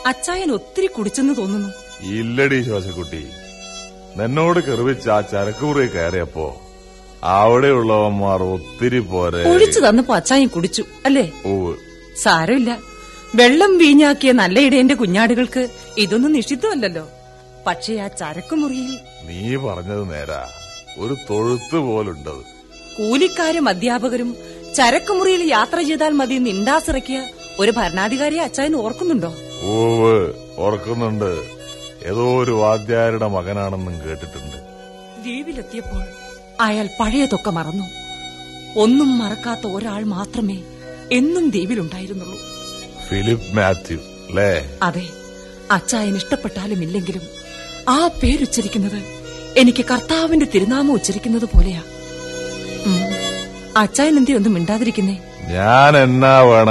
അച്ചായൻ ഒത്തിരി കുടിച്ചെന്ന് തോന്നുന്നു ഇല്ലടി ശോശക്കുട്ടി നിന്നോട് കെറിവിച്ച് ആ ചരക്കുമുറി കയറിയപ്പോ അവിടെയുള്ളവന്മാർ ഒത്തിരി പോരെ ഒഴിച്ചു തന്നപ്പോ അച്ചായൻ കുടിച്ചു അല്ലേ ഓവ് സാരമില്ല വെള്ളം വീഞ്ഞാക്കിയ നല്ല ഇടയന്റെ കുഞ്ഞാടുകൾക്ക് ഇതൊന്നും നിഷിദ്ധമല്ലല്ലോ പക്ഷേ ആ ചരക്കുമുറിയിൽ നീ പറഞ്ഞത് നേരാ ഒരു തൊഴുത്ത് പോലുണ്ടത് കൂലിക്കാരും അധ്യാപകരും ചരക്കുമുറിയിൽ യാത്ര ചെയ്താൽ മതി നിണ്ടാസിറക്കിയ ഒരു ഭരണാധികാരിയെ അച്ചായൻ ഓർക്കുന്നുണ്ടോ ഓവ് ഓർക്കുന്നുണ്ട് ഏതോ ഒരു വാദ്യാരുടെ മകനാണെന്നും കേട്ടിട്ടുണ്ട് ദ്വീപിലെത്തിയപ്പോൾ അയാൾ പഴയതൊക്കെ മറന്നു ഒന്നും മറക്കാത്ത ഒരാൾ മാത്രമേ എന്നും ദ്വീപിലുണ്ടായിരുന്നുള്ളൂ ഫിലിപ്പ് മാത്യു അല്ലേ അതെ അച്ചായൻ ഇഷ്ടപ്പെട്ടാലും ഇല്ലെങ്കിലും ആ പേരുച്ചരിക്കുന്നത് എനിക്ക് കർത്താവിന്റെ തിരുനാമം ഉച്ചരിക്കുന്നത് പോലെയാ ഉം. അച്ചായൻ എന്തേ ഒന്നും മിണ്ടാതിരിക്കുന്നേ ഞാൻ എന്നാ വേണം